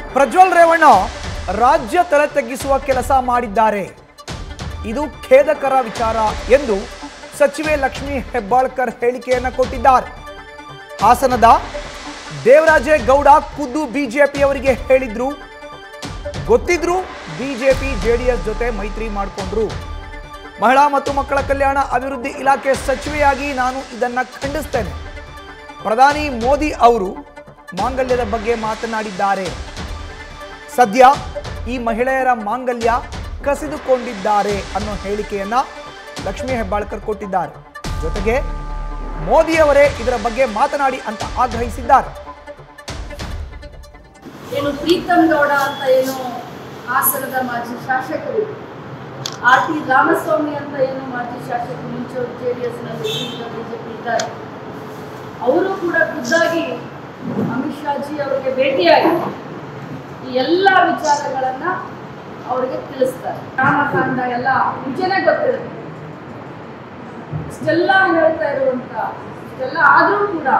ಪ್ರಜ್ವಲ್ ರೇವಣ್ಣ ರಾಜ್ಯ ತಲೆ ತಗ್ಗಿಸುವ ಕೆಲಸ ಮಾಡಿದ್ದಾರೆ ಇದು ಖೇದಕರ ವಿಚಾರ ಎಂದು ಸಚಿವೆ ಲಕ್ಷ್ಮಿ ಹೆಬ್ಬಾಳ್ಕರ್ ಹೇಳಿಕೆಯನ್ನು ಕೊಟ್ಟಿದ್ದಾರೆ ಹಾಸನದ ದೇವರಾಜೇ ಗೌಡ ಖುದ್ದು ಬಿಜೆಪಿಯವರಿಗೆ ಹೇಳಿದ್ರು ಗೊತ್ತಿದ್ರು ಬಿಜೆಪಿ ಜೆಡಿಎಸ್ ಜೊತೆ ಮೈತ್ರಿ ಮಾಡಿಕೊಂಡ್ರು ಮಹಿಳಾ ಮತ್ತು ಮಕ್ಕಳ ಕಲ್ಯಾಣ ಅಭಿವೃದ್ಧಿ ಇಲಾಖೆ ಸಚಿವೆಯಾಗಿ ನಾನು ಇದನ್ನ ಖಂಡಿಸ್ತೇನೆ ಪ್ರಧಾನಿ ಮೋದಿ ಅವರು ಮಾಂಗಲ್ಯದ ಬಗ್ಗೆ ಮಾತನಾಡಿದ್ದಾರೆ ಸದ್ಯ ಈ ಮಹಿಳೆಯರ ಮಾಂಗಲ್ಯ ಕಸಿದುಕೊಂಡಿದ್ದಾರೆ ಅನ್ನೋ ಹೇಳಿಕೆಯನ್ನ ಲಕ್ಷ್ಮೀ ಹೆಬ್ಬಾಳ್ಕರ್ ಕೊಟ್ಟಿದ್ದಾರೆ ಜೊತೆಗೆ ಮೋದಿಯವರೇ ಇದರ ಬಗ್ಗೆ ಮಾತನಾಡಿ ಅಂತ ಆಗ್ರಹಿಸಿದ್ದಾರೆ ಏನು ಪ್ರೀತಮ್ ಗೌಡ ಅಂತ ಏನು ಹಾಸನದ ಮಾಜಿ ಶಾಸಕರು ಆರ್ ಟಿ ರಾಮಸ್ವಾಮಿ ಅಂತ ಏನು ಮಾಜಿ ಶಾಸಕರು ಮುಂಚೆ ಜೆ ಡಿ ಎಸ್ನಲ್ಲಿ ಈಗ ಬಿಜೆಪಿ ಇದ್ದಾರೆ ಅವರು ಕೂಡ ಖುದ್ದಾಗಿ ಅಮಿತ್ ಶಾಜಿ ಅವರಿಗೆ ಭೇಟಿಯಾಗಿ ಈ ಎಲ್ಲ ವಿಚಾರಗಳನ್ನ ಅವರಿಗೆ ತಿಳಿಸ್ತಾರೆ ರಾಮಕಾಂಡ ಎಲ್ಲ ಮುಂಚೆನೆ ಗೊತ್ತಿರುತ್ತೆ ಇಷ್ಟೆಲ್ಲ ಹೇಳ್ತಾ ಇರುವಂತ ಇಷ್ಟೆಲ್ಲ ಆದರೂ ಕೂಡ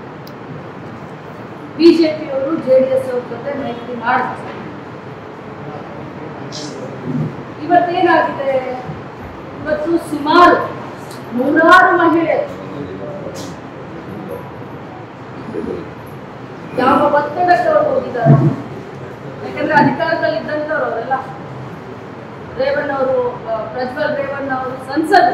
ಬಿಜೆಪಿಯವರು ಜೆ ಡಿ ಎಸ್ ಅವ್ರ ಜೊತೆ ಮೈತ್ರಿ ಮಾಡ್ತಾರೆ ಇವತ್ತೇನಾಗಿದೆ ಇವತ್ತು ಸುಮಾರು ನೂರಾರು ಮಹಿಳೆಯರು ಯಾವ ಒತ್ತಡಕ್ಕೆ ಅವ್ರು ಹೋಗಿದ್ದಾರೆ ಯಾಕಂದ್ರೆ ಅಧಿಕಾರದಲ್ಲಿ ಇದ್ದಂಥವ್ರು ಅವರೆಲ್ಲ ರೇವಣ್ಣ ಅವರು ಪ್ರಜ್ವಲ್ ರೇವಣ್ಣ ಅವರು ಸಂಸದರು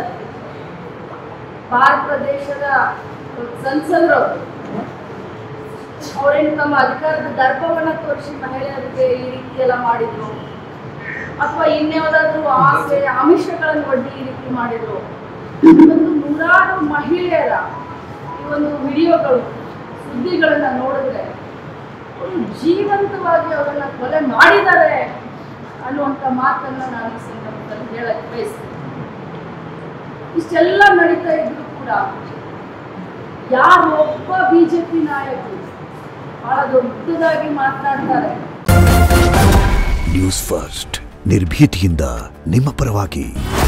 ಭಾರತ ದೇಶದ ಸಂಸದರು ಅವರು ಅವರೇನು ತಮ್ಮ ಅಧಿಕಾರದ ದರ್ಪವನ್ನ ತೋರಿಸಿ ಮಹಿಳೆಯರಿಗೆ ಈ ರೀತಿ ಎಲ್ಲ ಮಾಡಿದ್ರು ಅಥವಾ ಇನ್ಯಾವುದಾದ್ರೂ ಆಸೆ ಆಮಿಷಗಳನ್ನು ಒಡ್ಡಿ ಈ ರೀತಿ ಮಾಡಿದ್ರು ಒಂದು ನೂರಾರು ಮಹಿಳೆಯರ ಈ ಒಂದು ವಿಡಿಯೋಗಳು ಸುದ್ದಿಗಳನ್ನ ನೋಡಿದ್ರೆ ಅವರು ಜೀವಂತವಾಗಿ ಅವರನ್ನ ಕೊಲೆ ಮಾಡಿದ್ದಾರೆ ಅನ್ನುವಂಥ ಮಾತನ್ನ ನಾನು ಈ ಸಂದರ್ಭದಲ್ಲಿ ಹೇಳಕ್ಕೆ ಬಯಸ್ತೇನೆ ಇಷ್ಟೆಲ್ಲ ನಡೀತಾ ಇದ್ರು ಕೂಡ ಯಾರು ಒಬ್ಬ ಬಿಜೆಪಿ ನಾಯಕರು ಬಹಳ ದೊಡ್ಡದಾಗಿ ಮಾತನಾಡ್ತಾರೆ ನ್ಯೂಸ್ ಫಸ್ಟ್ ನಿರ್ಭೀತಿಯಿಂದ ನಿಮ್ಮ ಪರವಾಗಿ